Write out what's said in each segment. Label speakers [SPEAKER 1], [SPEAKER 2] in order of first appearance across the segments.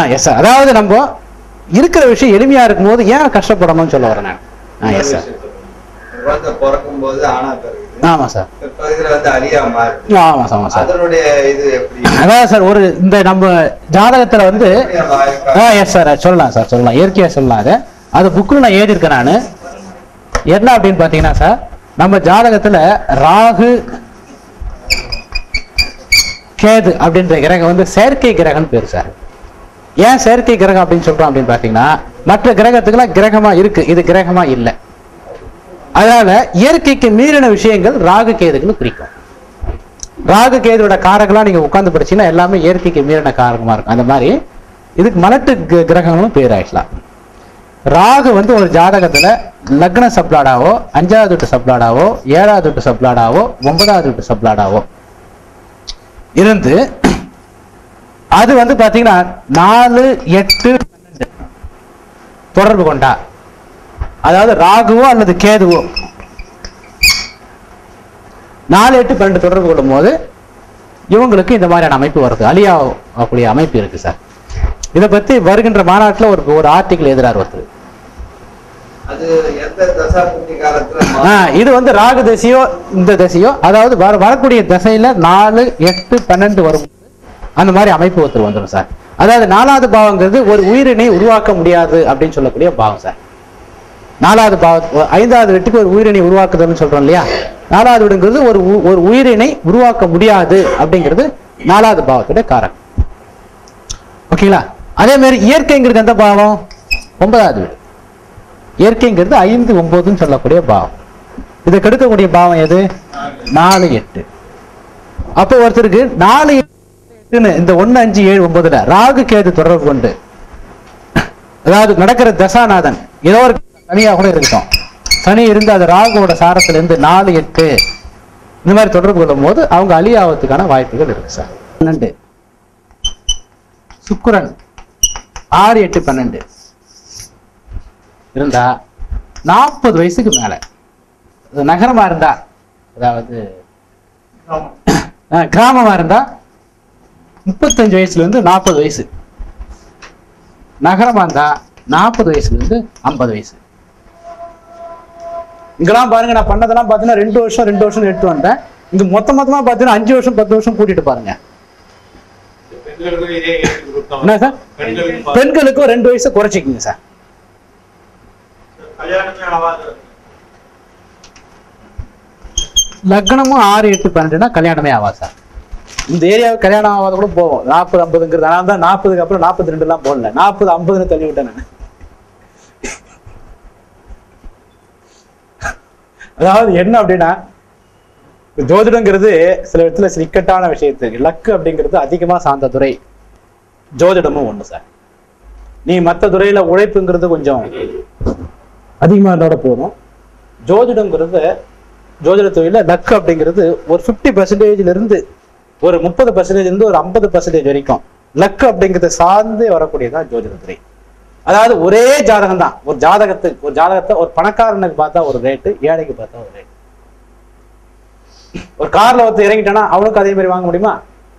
[SPEAKER 1] Yes sir அதாவது நம்ம இருக்கிற விஷயம் எளிமையா இருக்கும்போது ஏன் கஷ்டப்படணும்னு சொல்ல வரேன் நான் ஆ எஸ் சார்
[SPEAKER 2] குழந்தை பிறக்கும் போது ஆனா பிறகு
[SPEAKER 1] ஆமா சார்
[SPEAKER 2] பிற்காலத்துல வந்து அழியா மாறுது
[SPEAKER 1] ஆமா சார் ஆமா சார்
[SPEAKER 2] அதனுடைய இது எப்படி
[SPEAKER 1] அதாவது சார் ஒரு இந்த நம்ம ஜாதகத்துல வந்து
[SPEAKER 2] எப்படி நம்ம ஆயுட்காலம்
[SPEAKER 1] ஆ எஸ் சார் சொல்லலாம் சார் சொல்லலாம் இயற்கையா சொல்லலாம் அது அது புக்கில் நான் எழுதியிருக்கேன் நான் என்ன அப்படின்னு பார்த்தீங்கன்னா சார் நம்ம ஜாதகத்துல ராகு கேது அப்படின்ற கிரகம் வந்து செயற்கை கிரகம்னு பேர் சார் ஏன் செயற்கை கிரகம் அப்படின்னு சொல்றோம் அப்படின்னு பார்த்தீங்கன்னா மற்ற கிரகத்துக்கெல்லாம் கிரகமா இருக்கு இது கிரகமா இல்லை அதனால இயற்கைக்கு மீறின விஷயங்கள் ராகு கேதுக்குன்னு குறிக்கும் ராகு கேதுவோட காரகம்லாம் நீங்க உட்கார்ந்து படிச்சீங்கன்னா எல்லாமே இயற்கைக்கு மீறின காரகமா இருக்கும் அந்த மாதிரி இதுக்கு மலட்டு கிர- கிரகங்களும் பேர் ஆயிடலாம் ராகு வந்து ஒரு ஜாதகத்துல லக்ன சப்ளாடாவோ அஞ்சாவது வீட்டு சப்ளாடாவோ ஏழாவது வீட்டு சப்ளாடாவோ ஒன்பதாவது வீட்டு சப்ளாடாவோ இருந்து அது வந்து பாத்தீங்கன்னா நாலு எட்டு பன்னெண்டு தொடர்பு கொண்டா அதாவது ராகுவோ அல்லது கேதுவோ நாலு எட்டு பன்னெண்டு தொடர்பு கொள்ளும் போது இவங்களுக்கு இந்த மாதிரியான அமைப்பு வருது அலியா கூடிய அமைப்பு இருக்கு சார் இதை பத்தி வருகின்ற மாநாட்டில் ஒரு ஒரு ஆர்டிகிள் எழுதுறாரு ஒருத்தர்
[SPEAKER 2] அது எந்த தசாபுத்தி காலத்துல
[SPEAKER 1] ஆ, இது வந்து ராகு தசையோ இந்த தசையோ அதாவது வர வரக்கூடிய தசையில நாலு எட்டு பன்னெண்டு வரும் அந்த மாதிரி அமைப்பு ஒருத்தர் வந்துடும் சார் அதாவது நாலாவது பாவங்கிறது ஒரு உயிரினை உருவாக்க முடியாது அப்படின்னு சொல்லக்கூடிய பாவம் சார் நாலாவது பாவ ஐந்தாவது வீட்டுக்கு ஒரு உயிரினை உருவாக்குதல்னு சொல்றோம் இல்லையா நாலாவது வீடுங்கிறது ஒரு உ- ஒரு உயிரினை உருவாக்க முடியாது அப்படிங்கிறது நாலாவது பாவத்துடைய காரகம் ஓகேங்களா அதே மாதிரி இயற்கைங்கிறது எந்த பாவம் ஒன்பதாவது வீடு இயற்கைங்கிறது ஐந்து ஒன்பதுன்னு சொல்லக்கூடிய பாவம் இதை கெடுக்கக்கூடிய பாவம் எது நாலு எட்டு அப்போ ஒருத்தருக்கு நாலு எட்டுன்னு இந்த ஒண்ணு அஞ்சு ஏழு ஒன்பதுல ராகு கேது தொடர்பு கொண்டு அதாவது நடக்கிற தசாநாதன் ஏதோ ஒரு தனியாக கூட இருக்கட்டும் சனி இருந்து அது ராகுவோட சாரத்துல இருந்து நாலு எட்டு இந்த மாதிரி தொடர்பு கொள்ளும் போது அவங்க அலி ஆவதுக்கான வாய்ப்புகள் இருக்கு சார் பன்னெண்டு சுக்கிரன் ஆறு எட்டு பன்னெண்டு இருந்தா நாற்பது வயசுக்கு மேல அது நகரமா இருந்தா அதாவது அஹ், கிராமமா இருந்தா முப்பத்தஞ்சு வயசுல இருந்து நாற்பது வயசு நகரமா இருந்தா நாற்பது வயசுல இருந்து ஐம்பது வயசு இங்கெல்லாம் பாருங்க நான் பண்ணதெல்லாம் பார்த்தீங்கன்னா ரெண்டு வருஷம் ரெண்டு வருஷம் எடுத்து வந்தேன் இங்க மொத்த மொத்தமா பார்த்தீங்கன்னா அஞ்சு வருஷம் பத்து வருஷம் கூட்டிட்டு பாருங்க
[SPEAKER 3] பெண்களுக்கும் இதே age group தான்.
[SPEAKER 1] என்ன சார்
[SPEAKER 3] பெண்களுக்கும் பா-
[SPEAKER 1] பெண்களுக்கும் ரெண்டு வயசு குறைச்சிக்கிங்க சார்
[SPEAKER 3] கல்யாணமே ஆகாத
[SPEAKER 1] லக்னமும் ஆறு எட்டு பன்னெண்டுனா கல்யாணமே ஆகாது சார் இந்த ஏரியாவுக்கு கல்யாணம் ஆகாத கூட போவோம் நாற்பது ஐம்பதுங்கிறது ஆனால் தான் நாற்பதுக்கு அப்புறம் நாற்பத்தி ரெண்டுலாம் போடல நாற்பது ஐம்பதுன்னு தள்ளி விட்டேன் நான் அதாவது என்ன அப்படின்னா இந்த ஜோதிடங்கிறது சில இடத்துல சில இக்கட்டான விஷயத்துக்கு லக்கு அப்படிங்கிறது அதிகமா சார்ந்த துறை ஜோதிடமும் ஒண்ணு சார் நீ மற்ற துறையில உழைப்புங்கிறது கொஞ்சம் அதிகமா இருந்தாட போதும் ஜோதிடங்கிறது ஜோதிட தொழில லக் அப்படிங்கிறது ஒரு ஃபிஃப்டி பர்சன்டேஜ்ல இருந்து ஒரு முப்பது பர்சன்டேஜ் இருந்து ஒரு ஐம்பது பர்சன்டேஜ் வரைக்கும் லக் அப்படிங்கிறத சார்ந்து வரக்கூடியதான் ஜோதிட துறை அதாவது ஒரே ஜாதகம் தான் ஒரு ஜாதகத்துக்கு ஒரு ஜாதகத்தை ஒரு பணக்காரனுக்கு பார்த்தா ஒரு ரேட்டு ஏழைக்கு பார்த்தா ஒரு ரேட் ஒரு கார்ல ஒருத்தர் இறங்கிட்டானா அவனுக்கு அதே மாதிரி வாங்க முடியுமா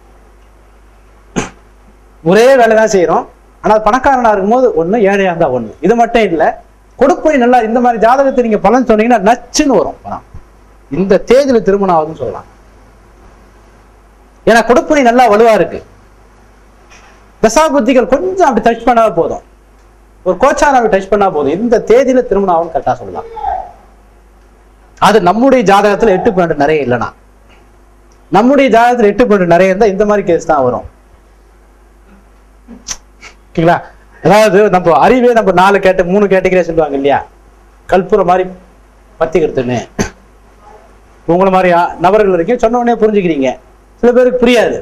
[SPEAKER 1] ஒரே வேலை தான் செய்யறோம் ஆனா பணக்காரனா இருக்கும்போது ஒண்ணு ஏழையா இருந்தா ஒண்ணு இது மட்டும் இல்ல கொடுப்பை நல்லா இந்த மாதிரி ஜாதகத்தை நீங்க பலன் சொன்னீங்கன்னா நச்சுன்னு வரும் பணம் இந்த தேதியில திருமணம் ஆகுதுன்னு சொல்லலாம் ஏன்னா கொடுப்பனை நல்லா வலுவா இருக்கு தசாபுத்திகள் கொஞ்சம் அப்படி டச் பண்ணா போதும் ஒரு கோச்சாராவை டச் பண்ணா போதும் இந்த தேதியில திருமணம் ஆகும்னு கரெக்டா சொல்லலாம் அது நம்முடைய ஜாதகத்துல எட்டு பன்னெண்டு நிறைய இல்லைனா நம்முடைய ஜாதகத்துல எட்டு பன்னெண்டு நிறைய இருந்தா இந்த மாதிரி கேஸ் தான் வரும் ஓகேங்களா அதாவது நம்ம அறிவே நம்ம நாலு கேட்ட மூணு கேட்டகரியா சொல்லுவாங்க இல்லையா கற்பூரம் மாதிரி பத்திக்கிறதுன்னு உங்களை மாதிரி ஆ- நபர்கள் இருக்கீங்க சொன்ன உடனே புரிஞ்சுக்கிறீங்க சில பேருக்கு புரியாது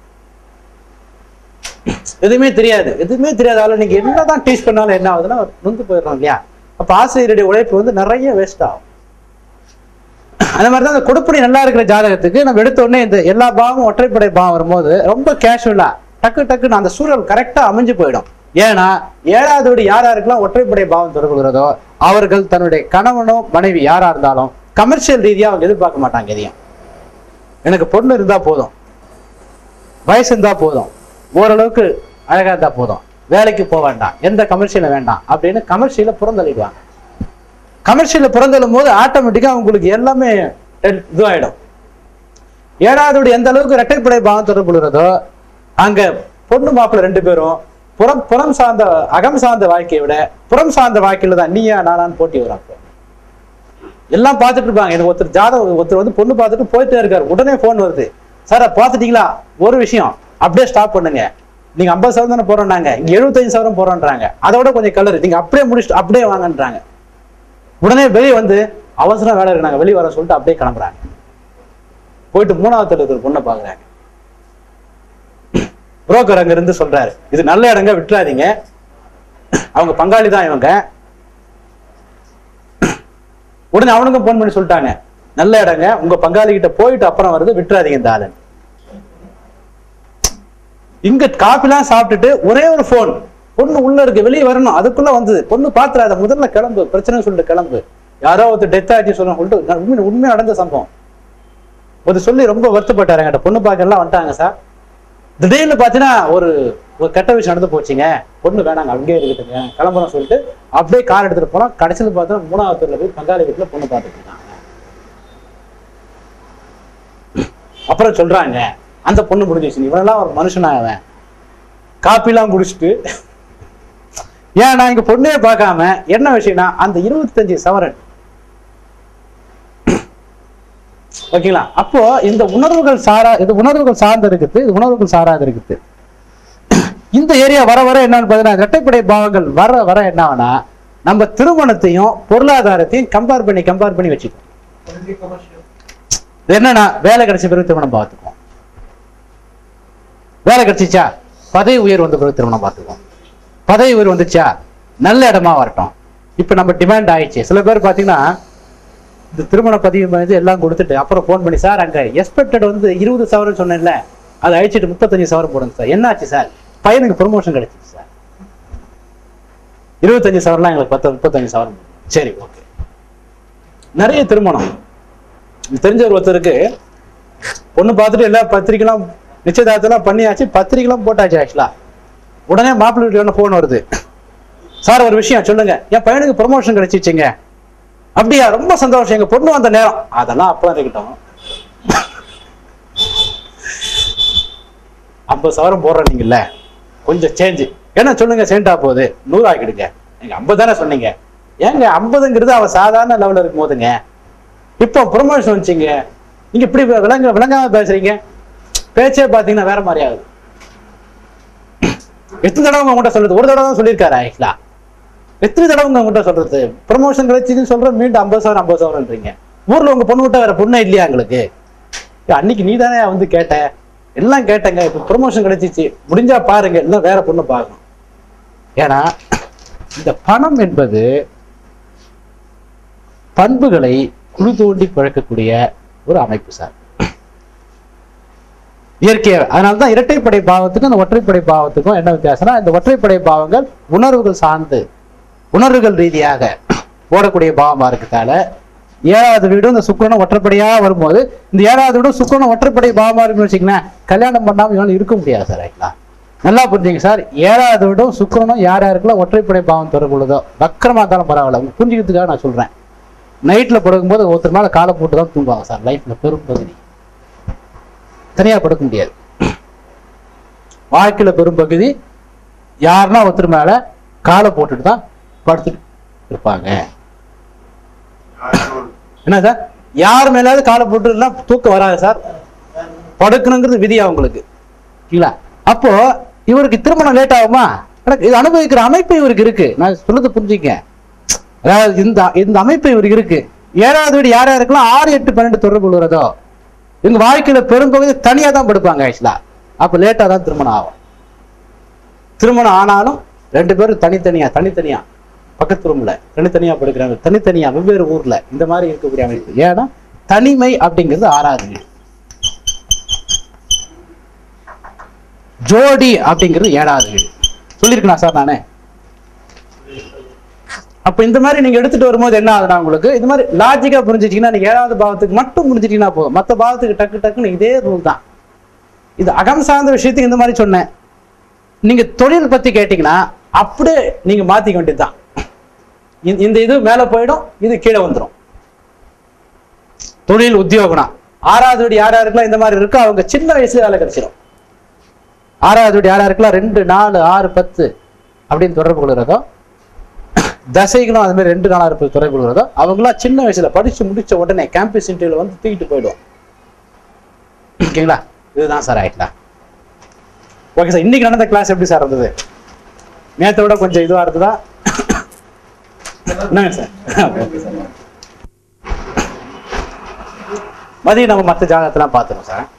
[SPEAKER 1] எதுவுமே தெரியாது எதுவுமே தெரியாத ஆளு நீங்க என்னதான் டீச் பண்ணாலும் என்ன ஆகுதுன்னா நொந்து போயிடணும் இல்லையா அப்ப ஆசிரியருடைய உழைப்பு வந்து நிறைய வேஸ்ட் ஆகும் அந்த மாதிரி தான் இந்த கொடுப்படி நல்லா இருக்கிற ஜாதகத்துக்கு நம்ம எடுத்த உடனே இந்த எல்லா பாவமும் ஒற்றைப்படை பாவம் வரும்போது ரொம்ப கேஷுவலா டக்கு டக்குன்னு அந்த சூழல் கரெக்டா அமைஞ்சு போயிடும் ஏன்னா ஏழாவது வீடு யார் யாருக்கெல்லாம் ஒற்றைப்படை பாவம் தொடர்புகிறதோ அவர்கள் தன்னுடைய கணவனோ மனைவி யாரா இருந்தாலும் கமர்ஷியல் ரீதியா அவங்க எதிர்பார்க்க மாட்டாங்க எதையும் எனக்கு பொண்ணு இருந்தா போதும் வயசு இருந்தா போதும் ஓரளவுக்கு அழகா இருந்தா போதும் வேலைக்கு போக வேண்டாம் எந்த கமர்ஷியல வேண்டாம் அப்படின்னு கமர்ஷியல புறந்தள்ளிடுவாங்க கமர்ஷியல புறந்தள்ளும் போது ஆட்டோமேட்டிக்கா உங்களுக்கு எல்லாமே டென்- இதுவாயிடும் ஏழாவதோடு எந்த அளவுக்கு இரட்டைப்படை பாவம் தொடர்புகிறதோ அங்க பொண்ணு மாப்பிள்ளை ரெண்டு பேரும் புறம் புறம் சார்ந்த அகம் சார்ந்த வாழ்க்கையை விட புறம் சார்ந்த வாழ்க்கையில தான் நீயா நானான்னு போட்டி வரும் அப்போ. எல்லாம் பார்த்துட்டு இருப்பாங்க எனக்கு ஒருத்தர் ஜாதகம் ஒருத்தர் வந்து பொண்ணு பார்த்துட்டு போயிட்டே இருக்காரு உடனே ஃபோன் வருது சார் பார்த்துட்டீங்களா ஒரு விஷயம் அப்படியே ஸ்டாப் பண்ணுங்க நீங்க ஐம்பது சவரம் தானே போறோம்னாங்க இங்க எழுபத்தஞ்சு சவரம் போறோம்ன்றாங்க அதோட கொஞ்சம் கலர் நீங்க அப்படியே முடிச்சுட்டு அப்படியே வாங்கன்றாங்க உடனே வெளியே வந்து அவசரம் வேலை இருக்கு நாங்க வெளியே வர சொல்லிட்டு அப்படியே கிளம்புறாங்க போயிட்டு மூணாவது தெருவுக்கு ஒரு பொண்ணை பாக்குறாங்க புரோக்கர் அங்க இருந்து சொல்றாரு இது நல்ல இடங்க விட்டுறாதீங்க அவங்க பங்காளி தான் இவங்க உடனே அவனுக்கும் போன் பண்ணி சொல்லிட்டாங்க நல்ல இடங்க உங்க பங்காளி கிட்ட போயிட்டு அப்புறம் வருது விட்டுறாதீங்க இந்த ஆளு இங்க காப்பிலாம் சாப்பிட்டுட்டு ஒரே ஒரு போன் பொண்ணு உள்ள இருக்கு வெளியே வரணும் அதுக்குள்ள வந்தது பொண்ணு பாத்துறாத முதல்ல கிளம்பு பிரச்சனை சொல்லிட்டு கிளம்பு யாரோ ஒருத்தர் டெத் ஆச்சு சொல்லணும் சொல்லிட்டு நான் உண்மை உண்மையா நடந்த சம்பவம் ஒரு சொல்லி ரொம்ப வருத்தப்பட்டாரு என்கிட்ட பொண்ணு பார்க்க எல்லாம் வந்துட்டாங்க சார் திடீர்னு பார்த்தீங்கன்னா ஒரு ஒரு கெட்ட விஷயம் நடந்து போச்சுங்க பொண்ணு வேணாங்க அங்கேயே இருக்குதுங்க கிளம்புறோம் சொல்லிட்டு அப்படியே கார் எடுத்துட்டு போனோம் கடைசியில் பார்த்தா மூணாவது தெருல போய் பங்காளி வீட்டுல பொண்ணு பார்த்துட்டு இருக்காங்க அப்புறம் சொல்றாங்க அந்த பொண்ணு முடிஞ்சிச்சு இவனெல்லாம் ஒரு மனுஷனா அவன் காப்பிலாம் குடிச்சிட்டு ஏன் நான் இங்க பொண்ணே பார்க்காம என்ன விஷயம்னா அந்த இருபத்தஞ்சு சவரன் ஓகேங்களா அப்போ இந்த உணர்வுகள் சாரா இது உணர்வுகள் சார்ந்து இருக்குது இது உணர்வுகள் சாராது இருக்குது இந்த ஏரியா வர வர என்னன்னு பார்த்தீங்கன்னா இரட்டைப்படை பாவங்கள் வர வர என்ன ஆகும்னா நம்ம திருமணத்தையும் பொருளாதாரத்தையும் கம்பேர் பண்ணி கம்பேர் பண்ணி வச்சுக்கோம் இது என்னன்னா வேலை கிடைச்ச பிறகு திருமணம் பார்த்துக்குவோம் வேலை கிடைச்சிச்சா பதவி உயர் வந்த பிறகு திருமணம் பார்த்துக்குவோம் பதவி உயர் வந்துச்சா நல்ல இடமா வரட்டும் இப்போ நம்ம டிமாண்ட் ஆயிடுச்சு சில பேர் பார்த்தீங்கன்னா இந்த திருமண பதிவு வந்து எல்லாம் கொடுத்துட்டு அப்புறம் ஃபோன் பண்ணி சார் அங்க எக்ஸ்பெக்டட் வந்து இருபது சவரம் சொன்னேன்ல அதை அழிச்சிட்டு முப்பத்தஞ்சு சவரம் போடுங்க சார் என்னாச்சு சார் பையனுக்கு ப்ரொமோஷன் கிடைச்சிச்சு சார் இருபத்தஞ்சு சவரம்லாம் எங்களுக்கு பத்து முப்பத்தஞ்சு சவரம் சரி ஓகே நிறைய திருமணம் எனக்கு தெரிஞ்ச ஒரு ஒருத்தருக்கு பொண்ணு பார்த்துட்டு எல்லா பத்திரிக்கைலாம் நிச்சயதார்த்தம்லாம் பண்ணியாச்சு பத்திரிக்கைலாம் போட்டாச்சு ஆக்சுவலா உடனே மாப்பிள்ளை வீட்டுல ஃபோன் வருது சார் ஒரு விஷயம் சொல்லுங்க என் பையனுக்கு ப்ரொமோஷன் கிடைச்சிச்சுங்க அப்படியா ரொம்ப சந்தோஷம் எங்க பொண்ணு வந்த நேரம் அதெல்லாம் அப்பதான் இருக்கட்டும் ஐம்பது சவரம் போடுறேன் நீங்கல்ல கொஞ்சம் சேஞ்சு என்ன சொல்லுங்க சேண்டா போகுது நூறு ஆக்கிடுங்க நீங்க ஐம்பது தானே சொன்னீங்க ஏங்க ஐம்பதுங்கிறது அவ சாதாரண லெவல்ல இருக்கும் போதுங்க இப்போ ப்ரொமோஷன் வந்துச்சுங்க நீங்க இப்படி விளங்க விளங்காம பேசுறீங்க பேச்சே பாத்தீங்கன்னா வேற மாதிரி ஆகுது எத்தனை தடவை உங்ககிட்ட சொல்றது ஒரு தடவை தான் சொல்லியிருக்காரு ஆக்சுவலா எத்தனை தடவை உங்க உங்ககிட்ட சொல்றது ப்ரொமோஷன் கிடைச்சிதுன்னு சொல்றேன் மீண்டும் ஐம்பது சவரம் ஐம்பது சவரம்ன்றீங்க ஊர்ல உங்க பொண்ணு விட்டா வேற பொண்ணே இல்லையா உங்களுக்கு ஏய், அன்னைக்கு நீ தானே வந்து கேட்ட எல்லாம் கேட்டேங்க இப்ப ப்ரொமோஷன் கிடைச்சிச்சு முடிஞ்சா பாருங்க இல்லை வேற பொண்ணு பார்க்கணும் ஏன்னா இந்த பணம் என்பது பண்புகளை குழு தோண்டி பழக்கக்கூடிய ஒரு அமைப்பு சார் இயற்கையாக அதனால தான் இரட்டைப்படை பாவத்துக்கும் அந்த ஒற்றைப்படை பாவத்துக்கும் என்ன வித்தியாசம்னா இந்த ஒற்றைப்படை பாவங்கள் உணர்வுகள் சார்ந்து உணர்வுகள் ரீதியாக ஓடக்கூடிய பாவமா இருக்கிறதால ஏழாவது வீடும் இந்த சுக்கிரனும் ஒற்றைப்படையா வரும்போது இந்த ஏழாவது வீடும் சுக்கிரனும் ஒற்றைப்படை பாவமா இருக்குன்னு வச்சுக்கங்களேன் கல்யாணம் பண்ணாம இவனால இருக்க முடியாது சார் ஆக்சுவலா நல்லா புரிஞ்சுங்க சார் ஏழாவது வீடும் சுக்கிரனும் யார் யாருக்கெல்லாம் ஒற்றைப்படை பாவம் தொடர்புள்ளதோ வக்கரமா இருந்தாலும் பரவாயில்ல உங்களுக்கு புரிஞ்சுக்கிறதுக்காக நான் சொல்றேன் நைட்ல படுக்கும்போது ஒருத்தர் மேல காலை போட்டு தான் தூங்குவாங்க சார் லைஃப்ல பெரும் பகுதி தனியா படுக்க முடியாது வாழ்க்கையில பெரும் பகுதி யாருன்னா ஒருத்தர் மேல காலை போட்டுட்டு தான் படுத்துட்டு இருப்பாங்க என்ன சார் யார் மேலாவது காலை போட்டுலாம் தூக்கம் வராது சார் படுக்கணுங்கிறது விதி அவங்களுக்கு இல்லைங்களா அப்போ இவருக்கு திருமணம் லேட் ஆகுமா எனக்கு இது அனுபவிக்கிற அமைப்பு இவருக்கு இருக்கு நான் சொல்றது புரிஞ்சுக்க அதாவது இந்த இந்த அமைப்பு இவருக்கு இருக்கு ஏழாவது வீடு யார் யாருக்கெல்லாம் ஆறு எட்டு பன்னெண்டு தொடர்பு கொள்கிறதோ இவங்க வாழ்க்கையில பெரும்பகுதி தனியா தான் படுப்பாங்க ஆக்சுவலா அப்ப லேட்டா தான் திருமணம் ஆகும் திருமணம் ஆனாலும் ரெண்டு பேரும் தனித்தனியா தனித்தனியா பக்கத்து ரூம்ல தனித்தனியா படுக்கிறாங்க தனித்தனியா வெவ்வேறு ஊர்ல இந்த மாதிரி இருக்கக்கூடிய அமைப்பு ஏன்னா தனிமை அப்படிங்கிறது ஆறாவது வீடு ஜோடி அப்படிங்கிறது ஏழாவது வீடு சொல்லியிருக்கேனா சார் நானே அப்ப இந்த மாதிரி நீங்க எடுத்துட்டு வரும்போது என்ன ஆகுதுன்னா உங்களுக்கு இது மாதிரி லாஜிக்கா புரிஞ்சுட்டீங்கன்னா நீங்க ஏழாவது பாவத்துக்கு மட்டும் புரிஞ்சுட்டீங்கன்னா போதும் மத்த பாவத்துக்கு டக்கு டக்குன்னு இதே ரூல் தான் இது அகம் சார்ந்த விஷயத்துக்கு இந்த மாதிரி சொன்னேன் நீங்க தொழில் பத்தி கேட்டீங்கன்னா அப்படியே நீங்க மாத்திக்க வேண்டியதுதான் இந்த- இந்த இது மேல போயிடும் இது கீழே வந்துடும் தொழில் உத்தியோகம்னா ஆறாவது வீடு யார் யாருக்கெல்லாம் இந்த மாதிரி இருக்கோ அவங்க சின்ன வயசுல வேலை கிடைச்சிடும் ஆறாவது வீடு யார் யாருக்கெல்லாம் ரெண்டு நாலு ஆறு பத்து அப்படின்னு தொடர்பு கொள்கிறதோ தசைகளும் அது மாதிரி ரெண்டு நாளா இருப்பது தொடர்பு கொள்கிறதோ அவங்களாம் சின்ன வயசுல படிச்சு முடிச்ச உடனே கேம்பஸ் இன்டர்வியூல வந்து தூக்கிட்டு போயிடும் ஓகேங்களா இதுதான் சார் ஆயிட்டா ஓகே சார் இன்னைக்கு நடந்த கிளாஸ் எப்படி சார் இருந்தது நேத்தை விட கொஞ்சம் இதுவா இருந்ததா என்னங்க சார் மதியம் நம்ம மற்ற ஜாதகத்தெல்லாம் பார்த்துருவோம் சார்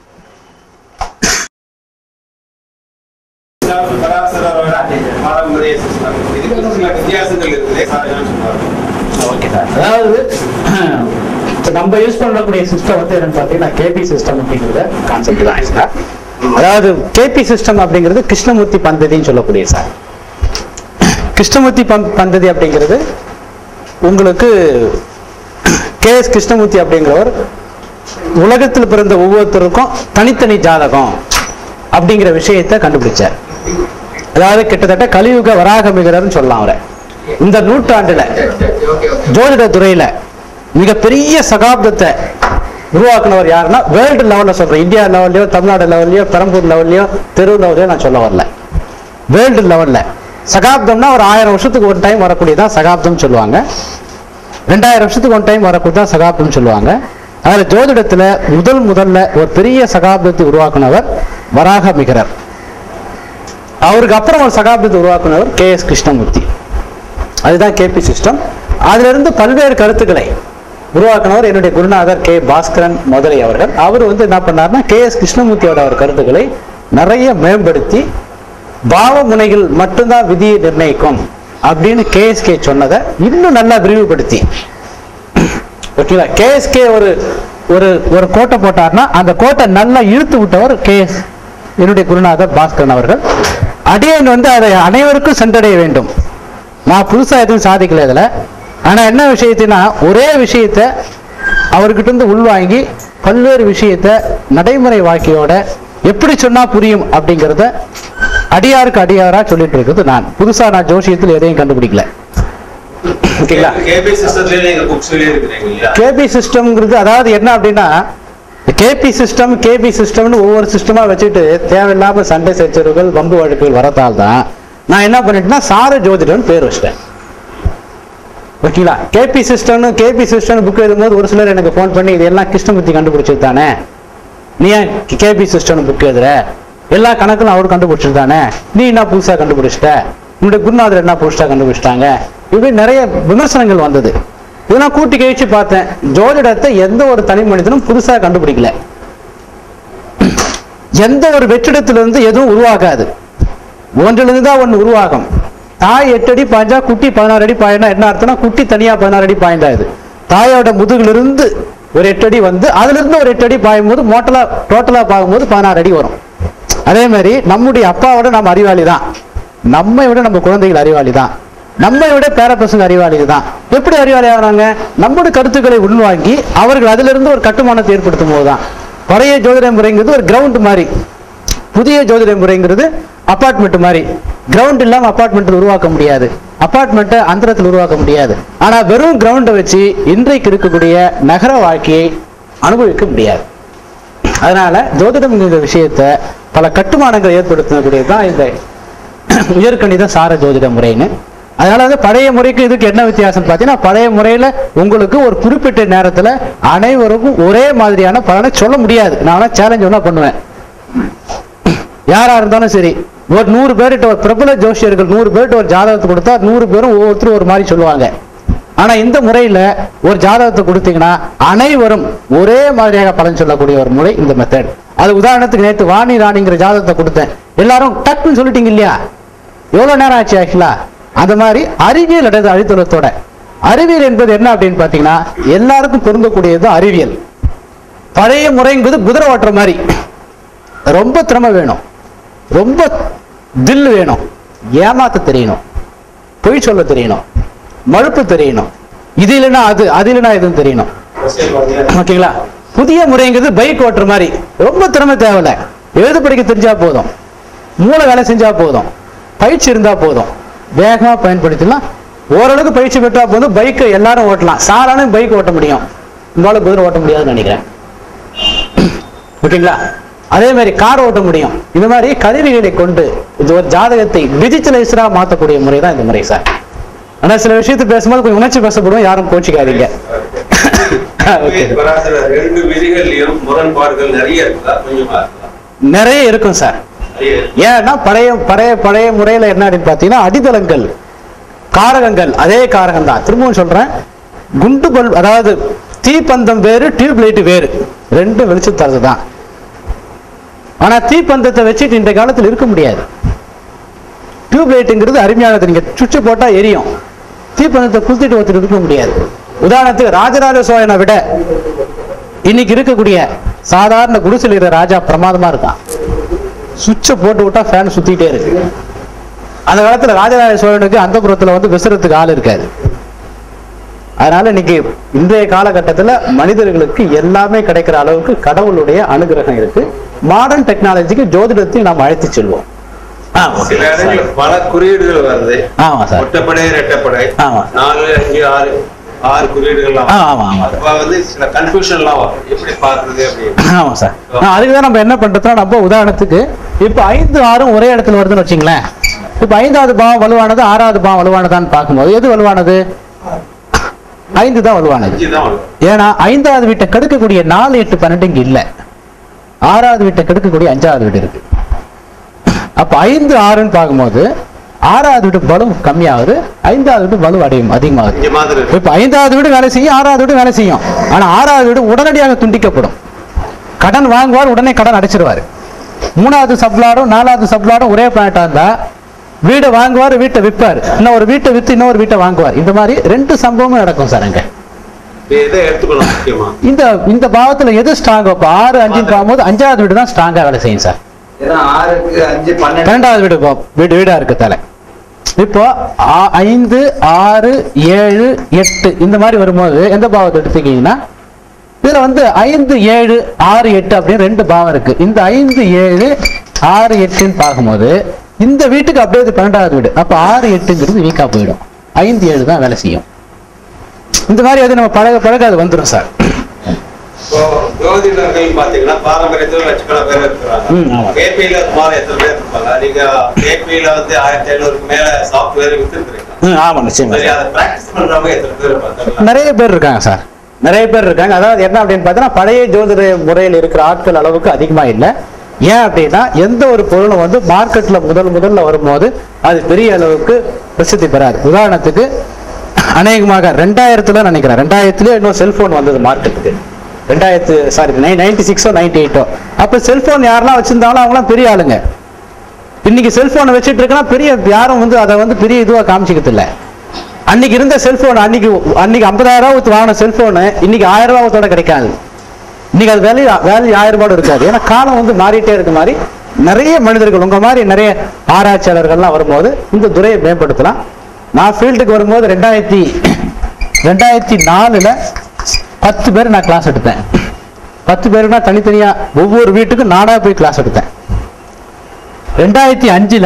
[SPEAKER 3] பராசரோட பாரம்பரிய சிஸ்டம் இதுக்கு சில வித்தியாசங்கள் இருக்குது சார் என்ன சொல்றாரு
[SPEAKER 1] ஓகே சார் அதாவது இப்ப நம்ம யூஸ் பண்ணக்கூடிய சிஸ்டம் வந்து என்னன்னு பார்த்தீங்கன்னா கேபி சிஸ்டம் அப்படிங்கிறத கான்செப்ட் தான் சார் அதாவது கேபி சிஸ்டம் அப்படிங்கிறது கிருஷ்ணமூர்த்தி பந்ததின்னு சொல்லக்கூடிய சார் கிருஷ்ணமூர்த்தி பந் பந்ததி அப்படிங்கிறது உங்களுக்கு கே எஸ் கிருஷ்ணமூர்த்தி அப்படிங்கிறவர் உலகத்தில் பிறந்த ஒவ்வொருத்தருக்கும் தனித்தனி ஜாதகம் அப்படிங்கிற விஷயத்தை கண்டுபிடிச்சார் அதாவது கிட்டத்தட்ட கலியுக வராகமிகரர்னு சொல்லலாம் அவரை இந்த நூற்றாண்டுல ஜோதிட துறையில மிகப்பெரிய சகாப்தத்தை உருவாக்குனவர் யாருன்னா வேர்ல்டு லெவல்ல சொல்றேன் இந்தியா லெவல்லையோ தமிழ்நாடு லெவல்லையோ பெரம்பூர் லெவல்லையோ தெரு லெவல்லையோ நான் சொல்ல வரல வேர்ல்டு லெவல்ல சகாப்தம்னா ஒரு ஆயிரம் வருஷத்துக்கு ஒரு டைம் வரக்கூடியதான் சகாப்தம் சொல்லுவாங்க ரெண்டாயிரம் வருஷத்துக்கு ஒன் டைம் வரக்கூடியதான் சகாப்தம் சொல்லுவாங்க அதுல ஜோதிடத்துல முதல் முதல்ல ஒரு பெரிய சகாப்தத்தை உருவாக்குனவர் வராக மிகரர் அவருக்கு அப்புறம் ஒரு சகாப்தத்தை உருவாக்குனவர் கே எஸ் கிருஷ்ணமூர்த்தி அதுதான் கேபி சிஸ்டம் அதுல இருந்து பல்வேறு கருத்துக்களை உருவாக்குனவர் என்னுடைய குருநாதர் கே பாஸ்கரன் முதலி அவர்கள் அவர் வந்து என்ன பண்ணாருன்னா கே எஸ் கிருஷ்ணமூர்த்தியோட அவர் கருத்துக்களை நிறைய மேம்படுத்தி பாவ முனைகள் மட்டும்தான் விதியை நிர்ணயிக்கும் அப்படின்னு கேஎஸ்கே சொன்னதை இன்னும் நல்லா விரிவுபடுத்தி ஓகேங்களா கேஎஸ்கே ஒரு ஒரு ஒரு கோட்டை போட்டார்னா அந்த கோட்டை நல்லா இழுத்து விட்டவர் கேஎஸ் என்னுடைய குருநாதர் பாஸ்கரன் அவர்கள் அடியன் வந்து அதை அனைவருக்கும் சென்றடைய வேண்டும் நான் புதுசா எதுவும் சாதிக்கல இதுல ஆனா என்ன விஷயத்தினா ஒரே விஷயத்த அவர்கிட்ட இருந்து உள்வாங்கி பல்வேறு விஷயத்த நடைமுறை வாக்கியோட எப்படி சொன்னா புரியும் அப்படிங்கிறத அடியாருக்கு அடியாரா சொல்லிட்டு இருக்குது நான் புதுசா நான் ஜோசியத்தில் எதையும் கண்டுபிடிக்கல ஓகேங்களா
[SPEAKER 3] கேபி சிஸ்டத்துல நீங்க புக்ஸ்லயே இருக்கிறீங்க இல்லையா
[SPEAKER 1] கேபி சிஸ்டம்ங்கிறது அதாவது என்ன அப்படின்னா கேபி சிஸ்டம் கேபி சிஸ்டம்னு ஒவ்வொரு சிஸ்டமா வச்சுட்டு தேவையில்லாம சண்டை சச்சரவுகள் வம்பு வழக்குகள் வரத்தால் தான் நான் என்ன பண்ணிட்டேன்னா சார ஜோதிடம்னு பேர் வச்சிட்டேன் ஓகேங்களா கேபி சிஸ்டம்னு கேபி சிஸ்டம் புக் எழுதும்போது ஒரு சிலர் எனக்கு ஃபோன் பண்ணி இதெல்லாம் கிருஷ்ணமூர்த்தி கண்டுபிடிச்சது தானே நீ ஏன் கேபி சிஸ்டம் புக் எழுதுற எல்லா கணக்கும் அவர் கண்டுபிடிச்சது தானே நீ என்ன புதுசா கண்டுபிடிச்சிட்ட உன்னுடைய குருநாதர் என்ன புதுசா கண்டுபிடிச்சிட்டாங்க இப்படி நிறைய விமர்சனங்கள் வந்தது இதெல்லாம் கூட்டி கழிச்சு பார்த்தேன் ஜோதிடத்தை எந்த ஒரு தனி மனிதனும் புதுசா கண்டுபிடிக்கல எந்த ஒரு வெற்றிடத்திலிருந்து எதுவும் உருவாகாது ஒன்றிலிருந்து தான் ஒன்று உருவாகும் தாய் எட்டு அடி பாய்ஞ்சா குட்டி பதினாறு அடி பாயினா என்ன அர்த்தம்னா குட்டி தனியா பதினாறு அடி பாய்ந்தா இது தாயோட முதுகிலிருந்து ஒரு எட்டு அடி வந்து அதுல இருந்து ஒரு எட்டு அடி பாயும் போது மோட்டலா டோட்டலா பார்க்கும்போது பதினாறு அடி வரும் அதே மாதிரி நம்முடைய அப்பாவோட நம்ம அறிவாளி தான் நம்மை விட நம்ம குழந்தைகள் அறிவாளி தான் நம்மை விட பேர பசங்க அறிவாளி தான் எப்படி அறிவாளி ஆகுறாங்க நம்முடைய கருத்துக்களை உள்வாங்கி அவர்கள் அதிலிருந்து ஒரு கட்டுமானத்தை ஏற்படுத்தும் போதுதான் பழைய ஜோதிட முறைங்கிறது ஒரு கிரவுண்ட் மாதிரி புதிய ஜோதிட முறைங்கிறது அபார்ட்மெண்ட் மாதிரி கிரவுண்ட் இல்லாம அபார்ட்மெண்ட் உருவாக்க முடியாது அபார்ட்மெண்ட்டை அந்தரத்தில் உருவாக்க முடியாது ஆனா வெறும் கிரவுண்டை வச்சு இன்றைக்கு இருக்கக்கூடிய நகர வாழ்க்கையை அனுபவிக்க முடியாது அதனால ஜோதிடம்ங்கிற விஷயத்த பல கட்டுமானங்களை ஏற்படுத்தக்கூடியது தான் இந்த உயர்கணித சார ஜோதிட முறைன்னு அதனால வந்து பழைய முறைக்கு இதுக்கு என்ன வித்தியாசம் பார்த்தீங்கன்னா பழைய முறையில உங்களுக்கு ஒரு குறிப்பிட்ட நேரத்துல அனைவருக்கும் ஒரே மாதிரியான பலனை சொல்ல முடியாது நான் சேலஞ்ச் ஒன்றா பண்ணுவேன் யாரா இருந்தாலும் சரி ஒரு நூறு பேர்கிட்ட ஒரு பிரபல ஜோசியர்கள் நூறு பேர்கிட்ட ஒரு ஜாதகத்தை கொடுத்தா நூறு பேரும் ஒவ்வொருத்தரும் ஒரு மாதிரி சொல்லுவாங்க ஆனா இந்த முறையில ஒரு ஜாதகத்தை கொடுத்தீங்கன்னா அனைவரும் ஒரே மாதிரியாக பலன் சொல்லக்கூடிய ஒரு முறை இந்த மெத்தட் அது உதாரணத்துக்கு நேற்று வாணி ராணிங்கிற ஜாதகத்தை கொடுத்தேன் எல்லாரும் டக்குன்னு சொல்லிட்டீங்க இல்லையா எவ்வளவு நேரம் ஆச்சு ஆக்சுவலா அந்த மாதிரி அறிவியல் அடைந்த அழித்தளத்தோட அறிவியல் என்பது என்ன அப்படின்னு பாத்தீங்கன்னா எல்லாருக்கும் பொருந்தக்கூடியது அறிவியல் பழைய முறைங்கிறது குதிரை ஓட்டுற மாதிரி ரொம்ப திறமை வேணும் ரொம்ப தில் வேணும் ஏமாத்த தெரியணும் பொய் சொல்ல தெரியணும் மழுப்பு தெரியணும் இது இல்லைன்னா அது அது இல்லைன்னா இதுன்னு தெரியணும் ஓகேங்களா புதிய முறைங்கிறது பைக் ஓட்டுற மாதிரி ரொம்ப திறமை தேவையில்ல எழுத படிக்க தெரிஞ்சா போதும் மூளை வேலை செஞ்சா போதும் பயிற்சி இருந்தா போதும் வேகமா பயன்படுத்திடலாம் ஓரளவுக்கு பயிற்சி பெற்றா போதும் பைக்கை எல்லாரும் ஓட்டலாம் சாரானும் பைக் ஓட்ட முடியும் உங்களால குதிரை ஓட்ட முடியாதுன்னு நினைக்கிறேன் ஓகேங்களா அதே மாதிரி கார் ஓட்ட முடியும் இந்த மாதிரி கருவிகளை கொண்டு இது ஒரு ஜாதகத்தை டிஜிட்டலைஸ்டரா மாத்தக்கூடிய முறை தான் இந்த முறை சார் ஆனா சில விஷயத்தை பேசும்போது கொஞ்சம் உணர்ச்சி பேசப்படுவோம் யாரும் கோச்சிக்காதீங்க Okay.
[SPEAKER 3] பராசர ரெண்டு விதிகள்லயும் முரண்பாடுகள் நிறைய இருக்குதா கொஞ்சமா இருக்குதா
[SPEAKER 1] நிறைய இருக்கும் சார்
[SPEAKER 3] நிறைய இருக்கு.
[SPEAKER 1] ஏன்னா பழைய பழைய பழைய முறையில என்ன அப்படின்னு பார்த்தீங்கன்னா அடித்தளங்கள் காரகங்கள் அதே காரகம் தான் திரும்பவும் சொல்றேன் குண்டு பல் அதாவது தீப்பந்தம் வேறு டியூப் லைட் வேறு ரெண்டும் வெளிச்சு தரது தான் ஆனா தீப்பந்தத்தை வச்சுட்டு இந்த காலத்தில் இருக்க முடியாது டியூப் லைட்டுங்கிறது அருமையானது நீங்க சுவிட்ச் போட்டா எரியும் தீப்பந்தத்தை குத்திட்டு ஒருத்தர் இருக்க முடியாது உதாரணத்துக்கு ராஜராஜ சோழனை விட இன்னைக்கு இருக்கக்கூடிய சாதாரண குடிசையில் இருக்கிற ராஜா பிரமாதமா இருக்கான் சுவிட்சை போட்டு விட்டா ஃபேன் சுத்திட்டே இருக்கு அந்த காலத்துல ராஜராஜ சோழனுக்கு அந்த புறத்துல வந்து விசிறதுக்கு ஆள் இருக்காது அதனால இன்னைக்கு இன்றைய காலகட்டத்துல மனிதர்களுக்கு எல்லாமே கிடைக்கிற அளவுக்கு கடவுளுடைய அனுகிரகம் இருக்கு மாடர்ன் டெக்னாலஜிக்கு ஜோதிடத்தையும் நாம் அழைத்து செல்வோம் ஆ, okay.
[SPEAKER 3] சில இடங்கள்ல பல குறியீடுகள் வருது
[SPEAKER 1] ஆமா சார்
[SPEAKER 3] ஒட்டப்படை ரெட்டப்படை
[SPEAKER 1] ஆமா.
[SPEAKER 3] நாலு அஞ்சு ஆறு ஆறு குறியீடுகள்லாம்
[SPEAKER 1] ஆ,
[SPEAKER 3] வரும்.
[SPEAKER 1] ஆமா ஆமா
[SPEAKER 3] அப்ப வந்து சில கன்ஃபியூஷன்லாம் வரும் எப்படி பாக்குறது அப்படின்னு
[SPEAKER 1] ஆமா சார் அதுக்கு தான் நம்ம என்ன பண்றோம்னா நம்ம உதாரணத்துக்கு இப்போ ஐந்து ஆறும் ஒரே இடத்துல வருதுன்னு வச்சுங்களேன் இப்போ ஐந்தாவது பாவம் வலுவானது ஆறாவது பாவம் வலுவானதான்னு பார்க்கும்போது எது வலுவானது ஐந்து தான் வலுவானது
[SPEAKER 3] அஞ்சு தான் வரும்
[SPEAKER 1] ஏன்னா ஐந்தாவது வீட்டை கெடுக்கக்கூடிய நாலு எட்டு பன்னெண்டு இங்க இல்ல ஆறாவது வீட்டை கெடுக்கக்கூடிய அஞ்சாவது வீடு இருக்கு அப்ப ஐந்து ஆறுன்னு பார்க்கும்போது ஆறாவது வீடு பலு கம்மியாகுது ஐந்தாவது வீடு பலு அடையும் அதிகமாகுது
[SPEAKER 3] இங்க மாதிரி இருக்கு.
[SPEAKER 1] இப்ப ஐந்தாவது வீடு வேலை செய்யும் ஆறாவது வீடு வேலை செய்யும் ஆனா ஆறாவது வீடு உடனடியாக துண்டிக்கப்படும் கடன் வாங்குவார் உடனே கடன் அடைச்சிருவாரு மூணாவது சப்ளாடும் நாலாவது சப்ளாடும் ஒரே பிளானட்டா இருந்தா வீடை வாங்குவார் வீட்டை விற்பார் இன்னும் ஒரு வீட்டை வித்து இன்னொரு வீட்டை வாங்குவார் இந்த மாதிரி ரெண்டு சம்பவமும் நடக்கும் சார் அங்க
[SPEAKER 3] இப்ப எதை எடுத்துக்கணும் முக்கியமா
[SPEAKER 1] இந்த இந்த பாவத்துல எது ஸ்ட்ராங் இப்போ ஆறு அஞ்சு பார்க்கும்போது அஞ்சாவது வீடு தான் ஸ்ட்ராங்கா வேலை செய்யும் சார்
[SPEAKER 2] ஏன்னா ஆறுக்கு அஞ்சு பன்னெண்டு
[SPEAKER 1] பன்னெண்டாவது வீடு பா- வீடு வீடா இருக்கு தலை இப்போ ஆ- ஐந்து ஆறு ஏழு எட்டு இந்த மாதிரி வரும்போது எந்த பாவத்தை எடுத்துக்கிட்டீங்கன்னா இதுல வந்து ஐந்து ஏழு ஆறு எட்டு அப்படின்னு ரெண்டு பாவம் இருக்கு இந்த ஐந்து ஏழு ஆறு எட்டுன்னு பார்க்கும்போது இந்த வீட்டுக்கு அப்படியே இது பன்னெண்டாவது வீடு அப்ப ஆறு எட்டுங்கிறது வீக்கா போயிடும் ஐந்து ஏழு தான் வேலை செய்யும் இந்த மாதிரி அது நம்ம பழக பழக அது வந்துடும் சார்
[SPEAKER 3] இப்போ ஜோதிடர்கள் பாத்தீங்கன்னா பாரம்பரியத்துல லட்சக்கணக்கான பேர்
[SPEAKER 1] ம், ஆமா.
[SPEAKER 3] இருக்கிறாங்க கேபியில சுமார் எத்தனை பேர் இருப்பாங்க நீங்க கேபியில வந்து ஆயிரத்தி ஐநூறுக்கு மேல சாஃப்ட்வேர் வித்துருக்கீங்க
[SPEAKER 1] ம், ஆமா நிச்சயமா
[SPEAKER 3] சரி அதை பிராக்டிஸ் பண்றவங்க எத்தனை பேர் இருப்பாங்க
[SPEAKER 1] நிறைய பேர் இருக்காங்க சார் நிறைய பேர் இருக்காங்க அதாவது என்ன அப்படின்னு பார்த்தீங்கன்னா பழைய ஜோதிட முறையில் இருக்கிற ஆட்கள் அளவுக்கு அதிகமா இல்லை ஏன் அப்படின்னா எந்த ஒரு பொருளும் வந்து மார்க்கெட்ல முதல் முதல்ல வரும்போது அது பெரிய அளவுக்கு பிரசித்தி பெறாது உதாரணத்துக்கு அநேகமாக ரெண்டாயிரத்துல நினைக்கிறேன் ரெண்டாயிரத்துல இன்னும் செல்போன் வந்தது மார்க்கெட்டுக்கு ரெண்டாயிரத்து சாரி நைன் நைன்டி சிக்ஸோ நைன்டி எயிட்டோ அப்போ செல்போன் யாரெல்லாம் வச்சிருந்தாலும் அவங்களாம் பெரிய ஆளுங்க இன்னைக்கு செல்போனை வச்சுட்டு இருக்கனா பெரிய யாரும் வந்து அதை வந்து பெரிய இதுவா காமிச்சிக்கிறது இல்ல அன்னைக்கு இருந்த செல்போன் அன்னைக்கு அன்னைக்கு ஐம்பதாயிரம் ரூபாய் வாங்கின செல்போனு இன்னைக்கு ஆயிரம் ரூபாயத்தோட கிடைக்காது இன்னைக்கு அது வேல்யூ வேல்யூ ஆயிரம் ரூபாய் இருக்காது ஏன்னா காலம் வந்து மாறிட்டே இருக்க மாதிரி நிறைய மனிதர்கள் உங்க மாதிரி நிறைய ஆராய்ச்சியாளர்கள்லாம் வரும்போது இந்த துறையை மேம்படுத்தலாம் நான் ஃபீல்டுக்கு வரும்போது ரெண்டாயிரத்தி ரெண்டாயிரத்தி நாலுல பத்து பேர் நான் கிளாஸ் எடுத்தேன் பத்து பேருனா தனித்தனியா ஒவ்வொரு வீட்டுக்கும் நானா போய் கிளாஸ் எடுத்தேன் ரெண்டாயிரத்தி அஞ்சுல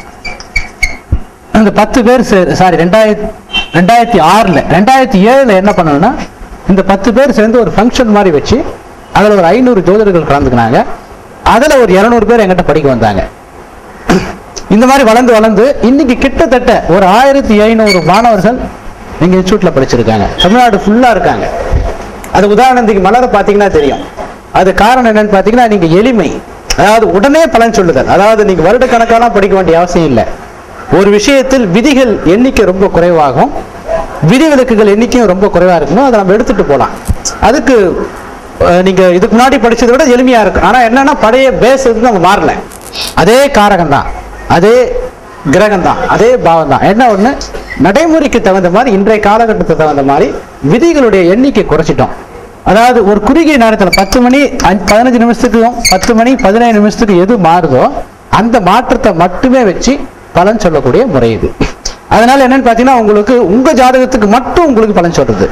[SPEAKER 1] அந்த பத்து பேர் சாரி ரெண்டாயிரத்தி ரெண்டாயிரத்தி ஆறுல ரெண்டாயிரத்தி ஏழுல என்ன பண்ணணும்னா இந்த பத்து பேர் சேர்ந்து ஒரு ஃபங்க்ஷன் மாதிரி வச்சு அதுல ஒரு ஐநூறு ஜோதிடர்கள் கலந்துக்கினாங்க அதுல ஒரு இருநூறு பேர் என்கிட்ட படிக்க வந்தாங்க இந்த மாதிரி வளர்ந்து வளர்ந்து இன்னைக்கு கிட்டத்தட்ட ஒரு ஆயிரத்தி ஐநூறு மாணவர்கள் எங்க இன்ஸ்டியூட்ல படிச்சிருக்காங்க தமிழ்நாடு ஃபுல்லா இருக்காங்க அது உதாரணத்துக்கு மலரை பார்த்தீங்கன்னா தெரியும் அது காரணம் என்னன்னு பார்த்தீங்கன்னா நீங்க எளிமை அதாவது உடனே பலன் சொல்லுதல் அதாவது நீங்க வருடக்கணக்காலாம் படிக்க வேண்டிய அவசியம் இல்லை ஒரு விஷயத்தில் விதிகள் எண்ணிக்கை ரொம்ப குறைவாகும் விதிவிலக்குகள் எண்ணிக்கையும் ரொம்ப குறைவா இருக்கணும் அதை நம்ம எடுத்துட்டு போகலாம் அதுக்கு அஹ், நீங்க இதுக்கு முன்னாடி படிச்சதை விட எளிமையா இருக்கும் ஆனா என்னன்னா பழைய பேஸ் வந்து நம்ம மாறல அதே காரகம் தான் அதே கிரகம் தான் அதே பாவம் தான் என்ன ஒண்ணு நடைமுறைக்கு தகுந்த மாதிரி இன்றைய காலகட்டத்துக்கு தகுந்த மாதிரி விதிகளுடைய எண்ணிக்கை குறைச்சிட்டோம் அதாவது ஒரு குறுகிய நேரத்தில் பத்து மணி அஞ்சு- பதினஞ்சு நிமிஷத்துக்கும் பத்து மணி பதினேழு நிமிஷத்துக்கு எது மாறுதோ அந்த மாற்றத்தை மட்டுமே வச்சு பலன் சொல்லக்கூடிய முறை இது அதனால என்னன்னு பார்த்தீங்கன்னா உங்களுக்கு உங்க ஜாதகத்துக்கு மட்டும் உங்களுக்கு பலன் சொல்றது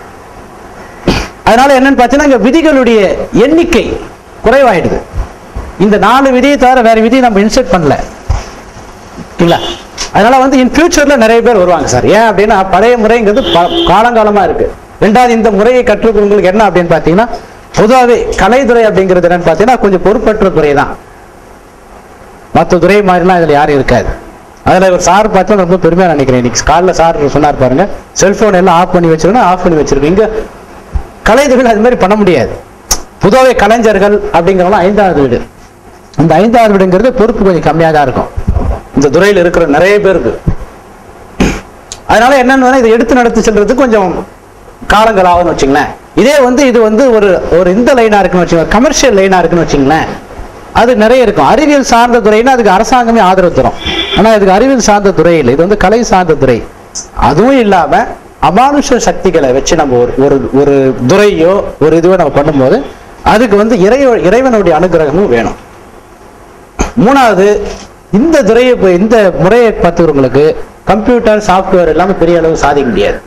[SPEAKER 1] அதனால என்னன்னு பார்த்தீங்கன்னா இங்க விதிகளுடைய எண்ணிக்கை குறைவாயிடுது இந்த நாலு விதியை தவிர வேற விதியை நம்ம இன்செர்ட் பண்ணல இல்ல அதனால வந்து இன் ஃபியூச்சர்ல நிறைய பேர் வருவாங்க சார் ஏன் அப்படின்னா பழைய முறைங்கிறது ப- காலங்காலமா இருக்கு ரெண்டாவது இந்த முறையை கற்றுக்கொள்வங்களுக்கு என்ன அப்படின்னு பாத்தீங்கன்னா பொதுவாகவே கலைத்துறை அப்படிங்கிறது என்னன்னு பாத்தீங்கன்னா கொஞ்சம் பொறுப்பற்ற துறை தான் மற்ற துறை மாதிரிலாம் இதுல யாரும் இருக்காது அதுல ஒரு சார் பார்த்தா ரொம்ப பெருமையா நினைக்கிறேன் இன்னைக்கு காலைல சார் சொன்னார் பாருங்க செல்போன் எல்லாம் ஆஃப் பண்ணி வச்சிருக்கணும் ஆஃப் பண்ணி வச்சிருக்கோம் இங்க கலைத்துறையில் அது மாதிரி பண்ண முடியாது பொதுவாகவே கலைஞர்கள் அப்படிங்கிறவங்க ஐந்தாவது வீடு இந்த ஐந்தாவது வீடுங்கிறது பொறுப்பு கொஞ்சம் கம்மியாக தான் இருக்கும் இந்த துறையில் இருக்கிற நிறைய பேருக்கு அதனால என்னன்னு இதை எடுத்து நடத்தி செல்றதுக்கு கொஞ்சம் காலங்கள் ஆகும்னு வச்சுங்களேன் இதே வந்து இது வந்து ஒரு ஒரு இந்த லைனா இருக்குன்னு வச்சுக்கோங்க கமர்ஷியல் லைனா இருக்குன்னு வச்சுங்களேன் அது நிறைய இருக்கும் அறிவியல் சார்ந்த துறைன்னா அதுக்கு அரசாங்கமே ஆதரவு தரும் ஆனா இதுக்கு அறிவியல் சார்ந்த துறை இல்லை இது வந்து கலை சார்ந்த துறை அதுவும் இல்லாம அமானுஷ சக்திகளை வச்சு நம்ம ஒரு ஒரு ஒரு துறையோ ஒரு இதுவோ நம்ம பண்ணும்போது அதுக்கு வந்து இறை இறைவனுடைய அனுகிரகமும் வேணும் மூணாவது இந்த துறையை இப்ப இந்த முறையை பார்த்துக்கிறவங்களுக்கு கம்ப்யூட்டர் சாஃப்ட்வேர் எல்லாமே பெரிய அளவு சாதிக்க முடியாது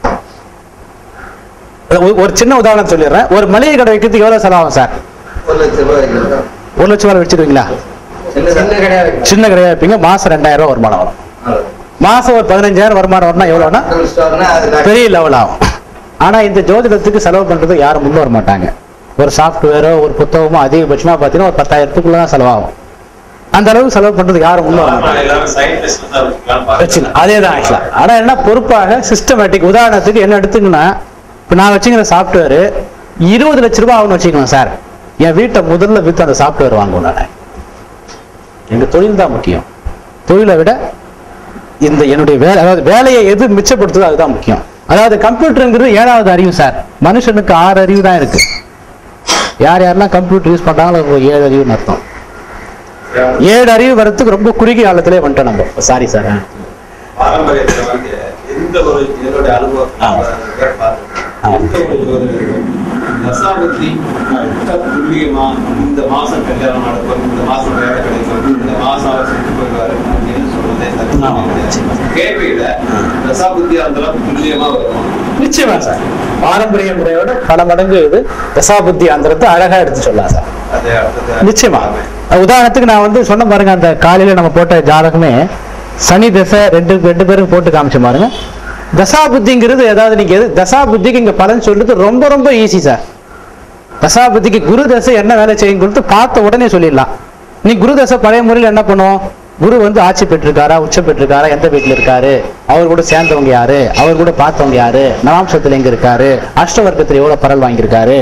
[SPEAKER 1] ஒரு- ஒரு சின்ன உதாரணம் சொல்லிடுறேன் ஒரு மளிகை கடை வைக்கிறதுக்கு எவ்வளவு செலவாகும் சார்
[SPEAKER 2] ஒரு லட்சம் ரூபாய் வைக்கிறதா?
[SPEAKER 1] ஒரு லட்சம் ரூபாய் வச்சிருவீங்களா
[SPEAKER 2] சின்ன கிடையாது
[SPEAKER 1] சின்ன கடையா வைப்பீங்க மாசம் ரெண்டாயிரம் ரூபாய் வருமானம் வரும் மாசம் ஒரு பதினஞ்சாயிரம் வருமானம் வரணும் எவ்வளவுனா
[SPEAKER 2] ஸ்டோர்னா அது லட்சம்.
[SPEAKER 1] பெரிய லெவல் ஆகும் ஆனா இந்த ஜோதிடத்துக்கு செலவு பண்றது யாரும் முன் வர மாட்டாங்க ஒரு சாஃப்ட்வேரோ ஒரு புத்தகமோ அதிகபட்சமா பார்த்தீங்கன்னா ஒரு பத்தாயிரத்துக்குள்ள தான் செலவாகும் அந்த அளவுக்கு செலவு பண்றது யாரும் முன் வர மாட்டாங்க
[SPEAKER 3] எல்லாமே சைட் பிசினஸ் தான் வச்சுக்கலாம்னு பாக்குறேன்.
[SPEAKER 1] வச்சுக்கலாம் அதே தான் ஆக்சுவலா ஆனா என்ன பொறுப்பாக சிஸ்டமேட்டிக் உதாரணத்துக்கு என்ன எடுத்துங்கன்னா இப்போ நான் வச்சுக்கிற சாஃப்ட்வேர் இருபது லட்ச ரூபாய் ஆகும்னு வச்சுக்கோங்க சார் என் வீட்டை முதல்ல வித்து அந்த சாஃப்ட்வேர் வாங்குவேன் நான் எங்க தொழில் தான் முக்கியம் தொழிலை விட இந்த என்னுடைய வேலை அதாவது வேலையை எது மிச்சப்படுத்துதோ அதுதான் முக்கியம் அதாவது கம்ப்யூட்டருங்கிறது ஏழாவது அறிவு சார் மனுஷனுக்கு ஆறு அறிவு தான் இருக்கு யார் யாரெல்லாம் கம்ப்யூட்டர் யூஸ் பண்றாங்களோ அவங்க ஏழு அறிவுன்னு அர்த்தம் ஏழு அறிவு வரத்துக்கு ரொம்ப குறுகிய காலத்திலே வந்துட்டோம் நம்ம சாரி சார்
[SPEAKER 3] பாரம்பரியத்துல வந்து எந்த ஒரு என்னுடைய அனுபவம்
[SPEAKER 1] ஆமா. ஆமா.
[SPEAKER 3] எந்த ஒரு ஒரு தசாபுத்தி மிக துல்லியமா இந்த மாசம் கல்யாணம் நடக்கும் இந்த மாசம் வேலை கிடைக்கும் இந்த மாசம் அவர் செத்து போயிடுவாரு அப்படின்னு சொல்றதே
[SPEAKER 1] ஆமா.
[SPEAKER 3] கேள்வியில தசாபுத்தி அந்த அளவுக்கு துல்லியமா வரும்
[SPEAKER 1] நிச்சயமா சார் பாரம்பரிய முறையோட பல மடங்கு இது தசாபுத்தி அந்தரத்தை அழகா எடுத்து சொல்லலாம் சார்
[SPEAKER 3] அது அடுத்தது
[SPEAKER 1] நிச்சயமா உதாரணத்துக்கு நான் வந்து சொன்ன பாருங்க அந்த காலையில நம்ம போட்ட ஜாதகமே சனி தசை ரெண்டு ரெண்டு பேரும் போட்டு காமிச்ச பாருங்க தசாபுத்திங்கிறது ஏதாவது நீங்க எது தசாபுத்திக்கு இங்க பலன் சொல்றது ரொம்ப ரொம்ப ஈஸி சார் தசாபுத்திக்கு குரு தசை என்ன வேலை செய்யும் கொடுத்து பார்த்த உடனே சொல்லிடலாம் நீ குரு தசை பழைய முறையில் என்ன பண்ணுவோம் குரு வந்து ஆட்சி பெற்றிருக்காரா உச்ச பெற்றிருக்காரா எந்த வீட்டுல இருக்காரு அவர் கூட சேர்ந்தவங்க யாரு அவர் கூட பார்த்தவங்க யாரு நவாம்சத்துல எங்க இருக்காரு அஷ்டவர்க்கத்துல எவ்வளவு பரல் வாங்கியிருக்காரு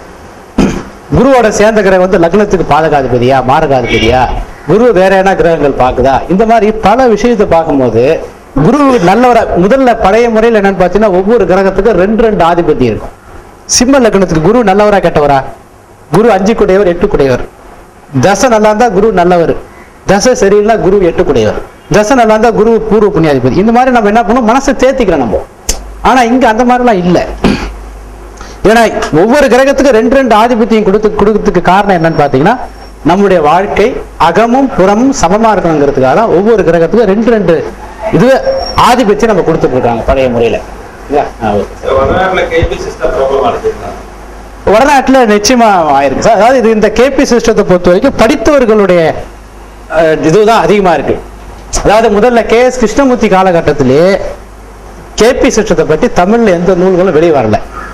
[SPEAKER 1] குருவோட சேர்ந்த கிரகம் வந்து லக்னத்துக்கு பாதகாதிபதியா மாரகாதிபதியா குரு வேற என்ன கிரகங்கள் பார்க்குதா இந்த மாதிரி பல விஷயத்தை பார்க்கும்போது குரு நல்லவரா முதல்ல பழைய முறையில் என்னன்னு பார்த்தீங்கன்னா ஒவ்வொரு கிரகத்துக்கும் ரெண்டு ரெண்டு ஆதிபதி இருக்கும் சிம்ம லக்னத்துக்கு குரு நல்லவரா கெட்டவரா குரு அஞ்சு குடையவர் எட்டு குடையவர் தசை நல்லா இருந்தா குரு நல்லவர் தசை சரியில்லை குரு எட்டு குடையவர் தசை நல்லா இருந்தா குரு பூர்வ புண்ணியாதிபதி இந்த மாதிரி நம்ம என்ன பண்ணுவோம் மனசை தேத்திக்கிறோம் நம்ம ஆனா இங்க அந்த மாதிரிலாம் இல்லை ஏன்னா ஒவ்வொரு கிரகத்துக்கு ரெண்டு ரெண்டு ஆதிபத்தியம் கொடுத்து கொடுக்கறதுக்கு காரணம் என்னன்னு பாத்தீங்கன்னா நம்முடைய வாழ்க்கை அகமும் புறமும் சமமா இருக்கணுங்கிறதுக்காக தான் ஒவ்வொரு கிரகத்துக்கும் ரெண்டு ரெண்டு இது ஆதிபத்தியம் நம்ம கொடுத்துட்டு இருக்காங்க பழைய முறையில இல்லையா? ஆ, okay.
[SPEAKER 3] வடநாட்டுல கேபி சிஸ்டம் ப்ராப்ளம் அடைஞ்சிருக்காங்க
[SPEAKER 1] வடநாட்டுல நிச்சயமா ஆயிருக்கு சார் அதாவது இது இந்த கேபி சிஸ்டத்தை பொறுத்த வரைக்கும் படித்தவர்களுடைய அஹ், இதுதான் அதிகமா இருக்கு அதாவது முதல்ல கே எஸ் கிருஷ்ணமூர்த்தி காலகட்டத்திலே கேபி சிஸ்டத்தை பற்றி தமிழ்ல எந்த நூல்களும் வெளியே வரல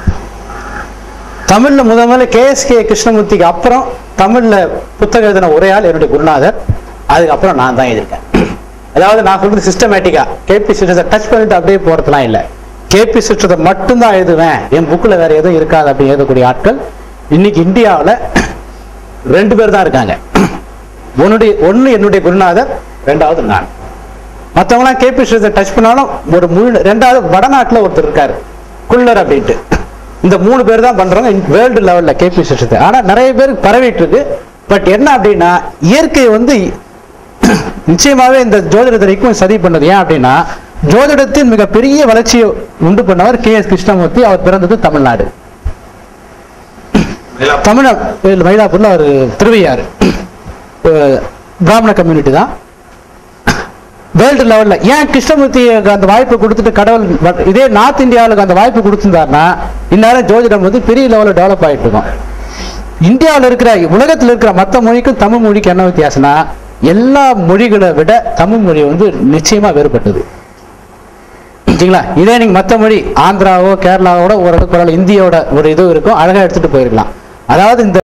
[SPEAKER 1] தமிழ்ல முதல் முதல்ல கே எஸ் கே கிருஷ்ணமூர்த்திக்கு அப்புறம் தமிழ்ல புத்தகம் எழுதின உரையால் என்னுடைய குருநாதர் அதுக்கப்புறம் நான் தான் எழுதியிருக்கேன் அதாவது நான் சொல்றது சிஸ்டமேட்டிக்கா கேபி சிஸ்டத்தை டச் பண்ணிட்டு அப்படியே போறதுலாம் இல்லை கேபி சிஸ்டத்தை மட்டும்தான் எழுதுவேன் என் புக்கில் வேற எதுவும் இருக்காது அப்படின்னு எழுதக்கூடிய ஆட்கள் இன்னைக்கு இந்தியாவில் ரெண்டு பேர் தான் இருக்காங்க உன்னுடைய ஒன்று என்னுடைய குருநாதர் ரெண்டாவது நான் மற்றவங்களாம் கேபி சிஸ்டத்தை டச் பண்ணாலும் ஒரு முழு ரெண்டாவது வடநாட்டில் ஒருத்தர் இருக்காரு குள்ளர் அப்படின்ட்டு இந்த மூணு பேர் தான் பண்றாங்க வேர்ல்டு லெவல்ல கேபி சிஸ்டத்தை ஆனா நிறைய பேருக்கு பரவிட்டு இருக்கு பட் என்ன அப்படின்னா இயற்கை வந்து நிச்சயமாவே இந்த ஜோதிடத்திற்கும் சதி பண்ணது ஏன் அப்படின்னா ஜோதிடத்தின் மிகப்பெரிய வளர்ச்சியை உண்டு பண்ணவர் கே எஸ் கிருஷ்ணமூர்த்தி அவர் பிறந்தது தமிழ்நாடு தமிழ் மயிலாப்பூர்ல அவர் திருவையாறு அஹ் பிராமண கம்யூனிட்டி தான் வேர்ல்டு லெவல்ல ஏன் கிருஷ்ணமூர்த்திக்கு அந்த வாய்ப்பு கொடுத்துட்டு கடவுள் but இதே நார்த் இந்தியாவுக்கு அந்த வாய்ப்பு கொடுத்திருந்தாருன்னா இந்நேரம் ஜோதிடம் வந்து பெரிய லெவலில் டெவலப் ஆயிட்டு இருக்கும் இந்தியாவில் இருக்கிற உலகத்தில் இருக்கிற மற்ற மொழிக்கும் தமிழ் மொழிக்கு என்ன வித்தியாசம்னா எல்லா மொழிகளை விட தமிழ் மொழி வந்து நிச்சயமா வேறுபட்டது சரிங்களா இதே நீங்க மற்ற மொழி ஆந்திராவோ கேரளாவோட ஓரளவுக்கு பரவாயில்ல இந்தியோட ஒரு இது இருக்கும் அழகா எடுத்துட்டு போயிருக்கலாம் அதாவது இந்த